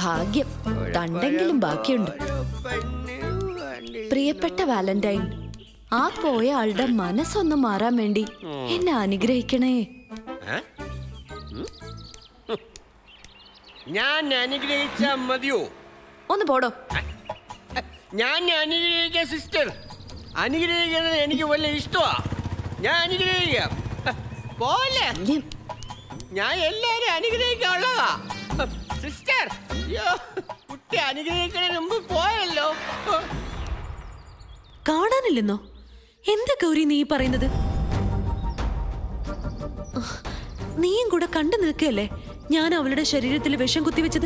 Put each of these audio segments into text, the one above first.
ഭാഗ്യം തണ്ടെങ്കിലും ബാക്കിയുണ്ട് പ്രിയപ്പെട്ട വാലന്റൈൻ ആ പോയ ആളുടെ മനസ്സൊന്ന് മാറാൻ വേണ്ടി എന്നെ അനുഗ്രഹിക്കണേ ഞാൻ അനുഗ്രഹിച്ച മതിയോ ഒന്ന് പോടോ ഞാൻ അനുഗ്രഹിക്കാം സിസ്റ്റർ അനുഗ്രഹിക്കുന്നത് എനിക്ക് വലിയ ഇഷ്ടമാ ഞാൻ അനുഗ്രഹിക്കാം പോലെ ശല്യം. ഞാൻ എല്ലാരും അനുഗ്രഹിക്കാനുള്ളതാ സിസ്റ്റർ അയ്യോ കുട്ടി അനുഗ്രഹിക്കുന്നതിന് മുമ്പ് പോയല്ലോ കാണാനില്ലെന്നോ എന്താ ഗൗരി നീ ഈ പറയുന്നത് നീയും കൂടെ കണ്ടു നിൽക്കുകയല്ലേ ഞാൻ അവളുടെ ശരീരത്തിൽ വിഷം കുത്തിവെച്ചത്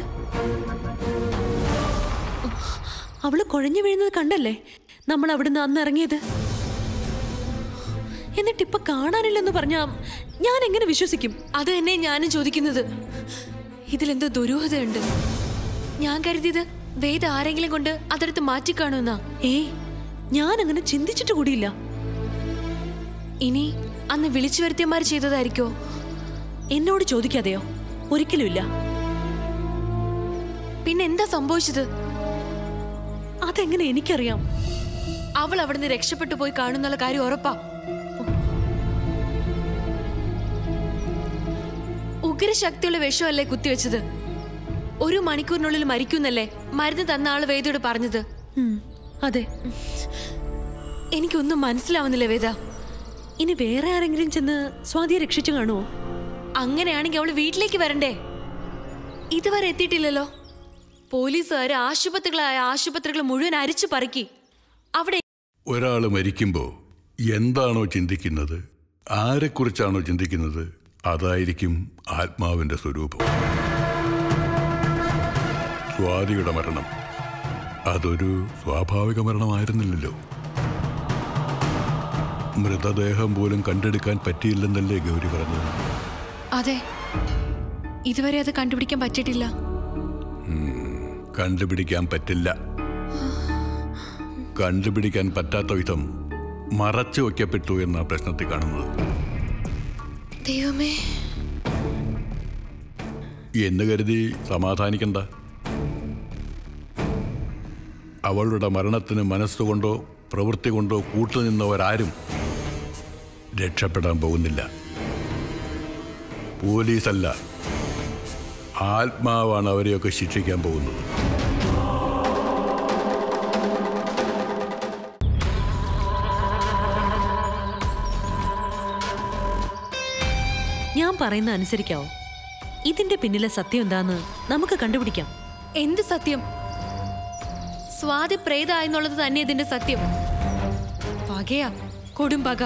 അവള് കുഴഞ്ഞു വീഴുന്നത് കണ്ടല്ലേ നമ്മൾ അവിടുന്ന് അന്ന് ഇറങ്ങിയത് എന്നിട്ട് ഇപ്പൊ കാണാനില്ലെന്ന് പറഞ്ഞാ ഞാൻ എങ്ങനെ വിശ്വസിക്കും അത് തന്നെ ഞാനും ചോദിക്കുന്നത് ഇതിലെന്തോ ദുരൂഹതയുണ്ട് ഞാൻ കരുതിയത് വേദ ആരെങ്കിലും കൊണ്ട് അതെടുത്ത് മാറ്റിക്കാണുമെന്നാ ഏയ് ഞാൻ അങ്ങനെ ചിന്തിച്ചിട്ട് കൂടിയില്ല ഇനി അന്ന് വിളിച്ചു വരുത്തിയമാർ ചെയ്തതായിരിക്കോ എന്നോട് ചോദിക്കാതെയോ ഒരിക്കലുമില്ല പിന്നെ എന്താ സംഭവിച്ചത് അതെങ്ങനെ എനിക്കറിയാം അവൾ അവിടുന്ന് രക്ഷപ്പെട്ടു പോയി കാണുന്നുള്ള കാര്യം ഉറപ്പാ ഉഗ്രശക്തിയുള്ള വിഷമല്ലേ കുത്തിവെച്ചത് ഒരു മണിക്കൂറിനുള്ളിൽ മരിക്കുന്നല്ലേ മരുന്ന് തന്ന ആള് വേദയോട് പറഞ്ഞത് ഉം, അതെ എനിക്കൊന്നും മനസ്സിലാവുന്നില്ല വേദ ഇനി വേറെ ആരെങ്കിലും ചെന്ന് സ്വാതിയെ രക്ഷിച്ചു കാണുമോ അങ്ങനെയാണെങ്കിൽ അവള് വീട്ടിലേക്ക് വരണ്ടേ ഇതുവരെ എത്തിയിട്ടില്ലല്ലോ പോലീസുകാര് ആശുപത്രികളായ ആശുപത്രികൾ മുഴുവൻ അരിച്ചു പറക്കി അവിടെ ഒരാൾ മരിക്കുമ്പോൾ എന്താണോ ചിന്തിക്കുന്നത് ആരെക്കുറിച്ചാണോ ചിന്തിക്കുന്നത് അതായിരിക്കും ആത്മാവിന്റെ സ്വരൂപം സ്വാതിയുടെ മരണം അതൊരു സ്വാഭാവിക മരണമായിരുന്നില്ലല്ലോ മൃതദേഹം പോലും കണ്ടെടുക്കാൻ പറ്റിയില്ലെന്നല്ലേ ഗൗരി പറഞ്ഞത് അതെ ഇതുവരെ അത് കണ്ടുപിടിക്കാൻ പറ്റിയിട്ടില്ല കണ്ടുപിടിക്കാൻ പറ്റില്ല കണ്ടുപിടിക്കാൻ പറ്റാത്ത വിധം മറച്ചു വയ്ക്കപ്പെട്ടു എന്ന പ്രശ്നത്തിൽ കാണുന്നത് ദൈവമേ എന്ന് കരുതി സമാധാനിക്കണ്ട അവളുടെ മരണത്തിന് മനസ്സുകൊണ്ടോ പ്രവൃത്തി കൊണ്ടോ കൂട്ടുനിന്നവരാരും രക്ഷപ്പെടാൻ പോകുന്നില്ല പോലീസല്ല ആത്മാവാണ് അവരെയൊക്കെ ശിക്ഷിക്കാൻ പോകുന്നത് ഞാൻ പറയുന്ന അനുസരിക്കാവോ ഇതിന്റെ പിന്നിലെ സത്യം എന്താന്ന് നമുക്ക് കണ്ടുപിടിക്കാം എന്ത് സത്യം സ്വാതി പ്രേതായെന്നുള്ളത് തന്നെ ഇതിന്റെ സത്യം പകയാ കൊടും പക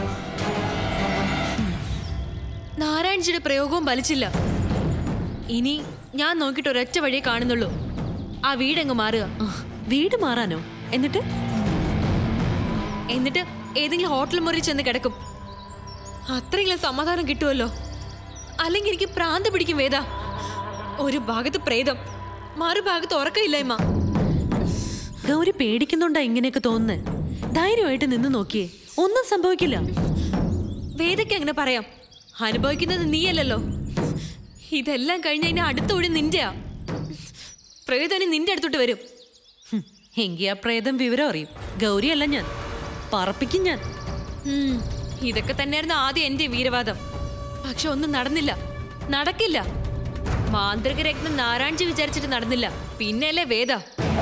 നാരായൺജിയുടെ പ്രയോഗവും ഫലിച്ചില്ല ഇനി ഞാൻ നോക്കിയിട്ട് ഒരൊറ്റ വഴിയെ കാണുന്നുള്ളൂ ആ വീടങ്ങ് മാറുക ആ, വീട് മാറാനോ എന്നിട്ട് എന്നിട്ട് ഏതെങ്കിലും ഹോട്ടൽ മുറി ചെന്ന് കിടക്കും അത്രയെങ്കിലും സമാധാനം കിട്ടുമല്ലോ അല്ലെങ്കിൽ എനിക്ക് പ്രാന്ത് പിടിക്കും വേദ ഒരു ഭാഗത്ത് പ്രേതം മറുഭാഗത്ത് ഉറക്കമില്ലായ്മ ഗൗരി പേടിക്കുന്നുണ്ടാ ഇങ്ങനെയൊക്കെ തോന്നുന്നേ ധൈര്യമായിട്ട് നിന്ന് നോക്കിയേ ഒന്നും സംഭവിക്കില്ല വേദയ്ക്ക് അങ്ങനെ പറയാം അനുഭവിക്കുന്നത് നീയല്ലല്ലോ ഇതെല്ലാം കഴിഞ്ഞ അതിന്റെ അടുത്ത ഒഴി നിന്റെയാ പ്രേതന് നിന്റെ അടുത്തോട്ട് വരും ഹും, എങ്കി ആ പ്രേതം വിവരം അറിയും ഗൗരിയല്ല ഞാൻ പറപ്പിക്കും ഞാൻ ഉം, ഇതൊക്കെ തന്നെയായിരുന്നു ആദ്യം എന്റെ വീരവാദം പക്ഷെ ഒന്നും നടന്നില്ല നടക്കില്ല മാന്ത്രിക രത്നം നാരായൺജി വിചാരിച്ചിട്ട് നടന്നില്ല പിന്നെയല്ലേ വേദ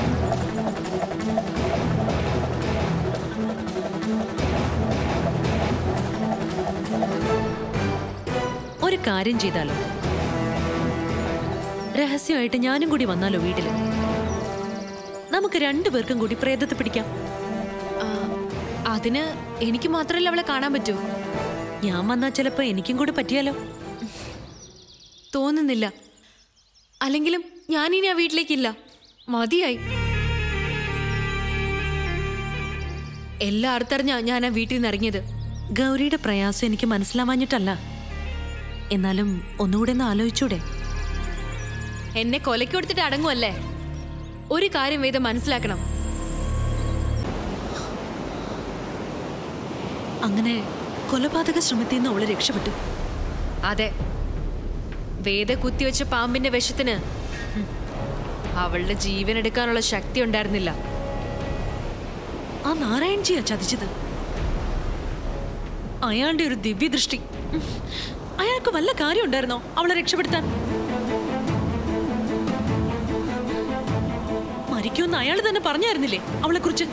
ഒരു കാര്യം ചെയ്താലോ രഹസ്യമായിട്ട് ഞാനും കൂടി വന്നാലോ വീട്ടില് നമുക്ക് രണ്ടുപേർക്കും കൂടി പ്രേതത്തെ പിടിക്കാം ആ, അതിന് എനിക്ക് മാത്രമല്ല അവളെ കാണാൻ പറ്റൂ ഞാൻ വന്നാ ചിലപ്പോ എനിക്കും കൂടി പറ്റിയാലോ തോന്നുന്നില്ല അല്ലെങ്കിലും ഞാനിനി ആ വീട്ടിലേക്കില്ല മതിയായി എല്ലാ അർത്ഥറിഞ്ഞാ ഞാൻ ആ വീട്ടിൽ നിന്ന് ഇറങ്ങിയത് ഗൗരിയുടെ പ്രയാസം എനിക്ക് മനസ്സിലാവാഞ്ഞിട്ടല്ല എന്നാലും ഒന്നുകൂടെ ഒന്ന് ആലോചിച്ചൂടെ എന്നെ കൊലയ്ക്ക് കൊടുത്തിട്ട് അടങ്ങുമല്ലേ ഒരു കാര്യം വേദം മനസ്സിലാക്കണം അങ്ങനെ കൊലപാതക ശ്രമത്തിൽ നിന്ന് അവള് രക്ഷപ്പെട്ടു അതെ വേദ കുത്തിവെച്ച പാമ്പിന്റെ വിഷത്തിന് ഉം, അവളുടെ ജീവൻ എടുക്കാനുള്ള ശക്തി ഉണ്ടായിരുന്നില്ല ആ നാരായൺജിയാ ചതിച്ചത് അയാളുടെ ഒരു ദിവ്യദൃഷ്ടി ഉം. അയാൾക്ക് വല്ല കാര്യം ഉണ്ടായിരുന്നോ അവളെ രക്ഷപ്പെടുത്താൻ മരിക്കുമെന്ന് അയാൾ തന്നെ പറഞ്ഞായിരുന്നില്ലേ അവളെ കുറിച്ച്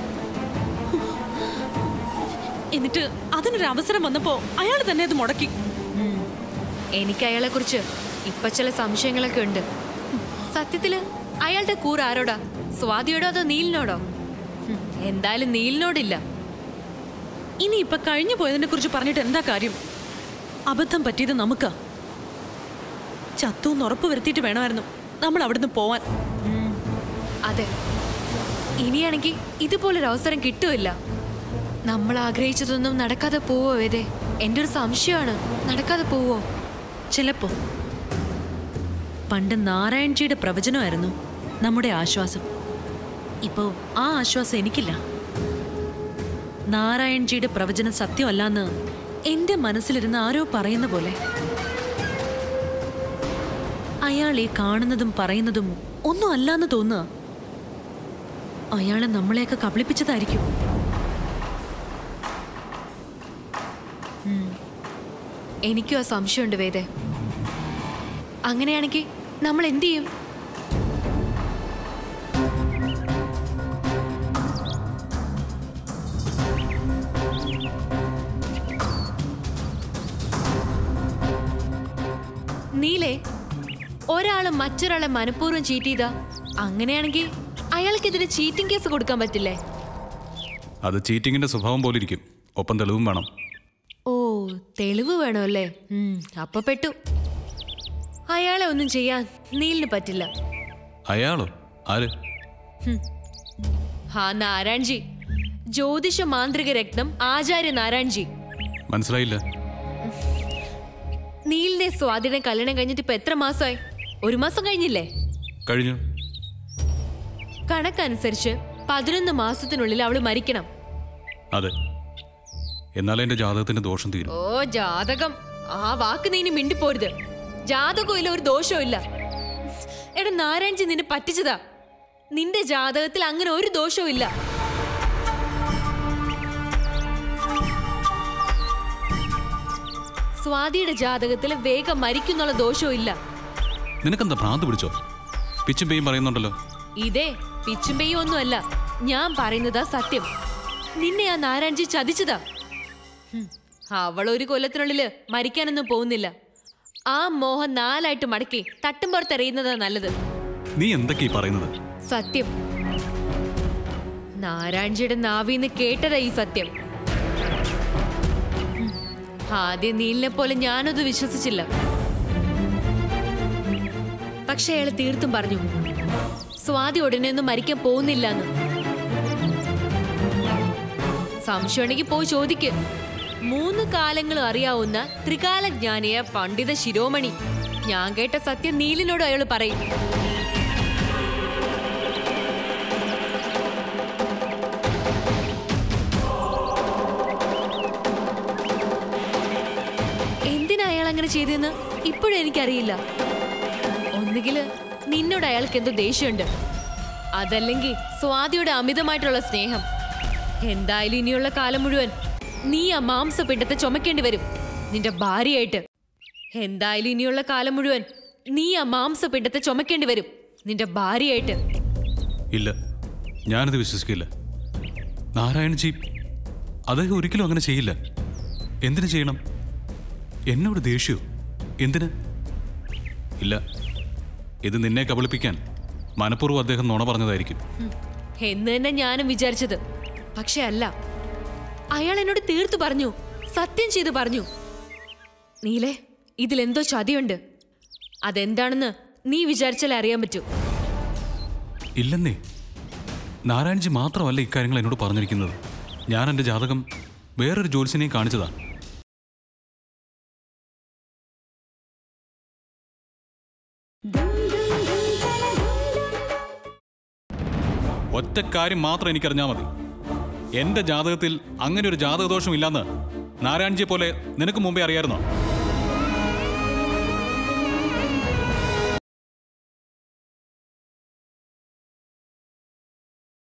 എന്നിട്ട് അതിനൊരു അവസരം വന്നപ്പോ അയാൾ തന്നെ അത് മുടക്കി എനിക്ക് അയാളെ കുറിച്ച് ഇപ്പൊ ചില സംശയങ്ങളൊക്കെ ഉണ്ട് സത്യത്തില് അയാളുടെ കൂറ് ആരോടാ സ്വാതിയോടോ അതോ നീലിനോടോ ഹും, എന്തായാലും നീലിനോടില്ല ഇനി ഇപ്പൊ കഴിഞ്ഞു പോയതിനെ കുറിച്ച് പറഞ്ഞിട്ട് എന്താ കാര്യം അബദ്ധം പറ്റിയത് നമുക്കാ ചത്തുന്ന് ഉറപ്പ് വരുത്തിയിട്ട് വേണമായിരുന്നു നമ്മൾ അവിടുന്ന് പോവാൻ അതെ ഇനിയാണെങ്കിൽ ഇതുപോലൊരു അവസരം കിട്ടുമില്ല നമ്മൾ ആഗ്രഹിച്ചതൊന്നും നടക്കാതെ പോവോ വേദേ എൻ്റെ ഒരു സംശയമാണ് നടക്കാതെ പോവോ ചിലപ്പോ പണ്ട് നാരായൺജിയുടെ പ്രവചനമായിരുന്നു നമ്മുടെ ആശ്വാസം ഇപ്പോ ആ ആശ്വാസം എനിക്കില്ല നാരായൺജിയുടെ പ്രവചനം സത്യമല്ലാന്ന് എന്റെ മനസ്സിലിരുന്ന് ആരോ പറയുന്ന പോലെ അയാൾ ഈ കാണുന്നതും പറയുന്നതും ഒന്നും അല്ലാന്ന് തോന്നുക അയാളെ നമ്മളെയൊക്കെ കബളിപ്പിച്ചതായിരിക്കും എനിക്കും ആ സംശയമുണ്ട് വേദേ അങ്ങനെയാണെങ്കിൽ നമ്മൾ എന്ത് ചെയ്യും നീലേ ഒരാള് മറ്റൊരാളെ മനഃപൂർവ്വം ചീറ്റ് ചെയ്താ അങ്ങനെയാണെങ്കിൽ അയാൾക്കെതിരെ ചീറ്റിംഗ് കേസ് കൊടുക്കാൻ പറ്റില്ലേ അത് ചീറ്റിങ്ങിന്റെ സ്വഭാവം പോലെ ഇരിക്കും ഒപ്പം തെളിവും വേണം ഓ തെളിവ് വേണമല്ലേ ഉം, അപ്പൊ പെട്ടു അയാളെ ഒന്നും ചെയ്യാൻ നീലിന് പറ്റില്ല അയാളോ ആര് ഹാ നാരായൺജി ജ്യോതിഷ മാന്ത്രിക രത്നം ആചാര്യ നാരായൺജി മനസ്സിലായില്ല നീലിന്റെ സ്വാധീനം കല്യാണം കഴിഞ്ഞിട്ട് ഇപ്പൊ എത്ര മാസമായി ഒരു മാസം കഴിഞ്ഞില്ലേ കഴിഞ്ഞു കണക്കനുസരിച്ച് പതിനൊന്ന് മാസത്തിനുള്ളിൽ അവള് മരിക്കണം അതെ എന്നാലേ എന്റെ ജാതകത്തിന്റെ ദോഷം തീരും ഓ ജാതകം ആ വാക്ക് നീ ഇനി മിണ്ടിപ്പോരുത് ജാതകവും ഇല്ല ഒരു ദോഷവും ഇല്ല എടാ നാരായൺജി നിന്നെ പറ്റിച്ചതാ നിന്റെ ജാതകത്തിൽ അങ്ങനെ ഒരു ദോഷവും ഇല്ല സ്വാതിയുടെ ജാതകത്തിൽ വേഗം മരിക്കുന്നുള്ള ദോഷവും ഇല്ല നിനക്കെന്താ ഭ്രാന്ത് പിടിച്ചോ പിച്ചും പേയും പറയുന്നുണ്ടല്ലോ ഇതേ പിച്ചും പെയ്യും ഒന്നുമല്ല ഞാൻ പറയുന്നതാ സത്യം നിന്നെ ആ നാരായൺജി ചതിച്ചതാ ഹും, അവൾ ഒരു കൊല്ലത്തിനുള്ളില് മരിക്കാനൊന്നും പോകുന്നില്ല ആ മോഹം നാലായിട്ട് മടക്കി തട്ടും പുറത്തെറിയുന്നതാ നല്ലത് നീ എന്തൊക്കെയാ ഈ പറയുന്നത് സത്യം നാരായൺജിയുടെ നാവിന്ന് കേട്ടതാ ഈ സത്യം ഹും, ആദ്യം നീലിനെ പോലെ ഞാനത് വിശ്വസിച്ചില്ല പക്ഷെ അയാൾ തീർത്തും പറഞ്ഞു സ്വാതി ഉടനെ ഒന്നും മരിക്കാൻ പോകുന്നില്ലെന്ന് സംശയമുണ്ടെങ്കിൽ പോയി ചോദിക്ക് മൂന്ന് കാലങ്ങളും അറിയാവുന്ന ത്രികാലജ്ഞാനിയ പണ്ഡിത ശിരോമണി ഞാൻ കേട്ട സത്യം നീലിനോട് അയാൾ പറയും എന്തിനാ അയാൾ അങ്ങനെ ചെയ്തെന്ന് ഇപ്പോഴും എനിക്കറിയില്ല ഒന്നുകില് നിന്നോട് അയാൾക്ക് എന്തോ ദേഷ്യമുണ്ട് അതല്ലെങ്കിൽ സ്വാതിയുടെ അമിതമായിട്ടുള്ള സ്നേഹം എന്തായാലും ഇനിയുള്ള കാലം മുഴുവൻ നീ ആ മാംസപിണ്ടത്തെ ചുമക്കേണ്ടി വരും നിന്റെ ഭാര്യയായിട്ട് എന്തായാലും ഇനിയുള്ള കാലം മുഴുവൻ നീ ആ മാംസപിണ്ടത്തെ ചുമക്കേണ്ടി വരും നിന്റെ ഭാര്യയായിട്ട് ഇല്ല ഞാനത് വിശ്വസിക്കില്ല നാരായണജി അദ്ദേഹം ഒരിക്കലും അങ്ങനെ ചെയ്യില്ല എന്തിനു ചെയ്യണം എന്നോട് ദേഷ്യോ എന്തിന് ഇല്ല ഇത് നിന്നെ കബളിപ്പിക്കാൻ മനഃപൂർവ്വം അദ്ദേഹം നുണ പറഞ്ഞതായിരിക്കും എന്ന് തന്നെ ഞാനും വിചാരിച്ചത് പക്ഷെ അല്ല അയാൾ എന്നോട് തീർത്തു പറഞ്ഞു സത്യം ചെയ്തു പറഞ്ഞു നീലേ ഇതിലെന്തോ ചതിയുണ്ട് അതെന്താണെന്ന് നീ വിചാരിച്ചാലേ അറിയാൻ പറ്റൂ ഇല്ലെന്നേ നാരായണജി മാത്രമല്ല ഇക്കാര്യങ്ങൾ എന്നോട് പറഞ്ഞിരിക്കുന്നത് ഞാൻ എൻ്റെ ജാതകം വേറൊരു ജ്യോത്സ്യനെയും കാണിച്ചതാ ഒറ്റ കാര്യം മാത്രം എനിക്കറിഞ്ഞാൽ മതി എന്റെ ജാതകത്തിൽ അങ്ങനെ ഒരു ജാതകദോഷം ഇല്ലെന്ന് നാരായൺജിയെ പോലെ നിനക്ക് മുമ്പേ അറിയായിരുന്നോ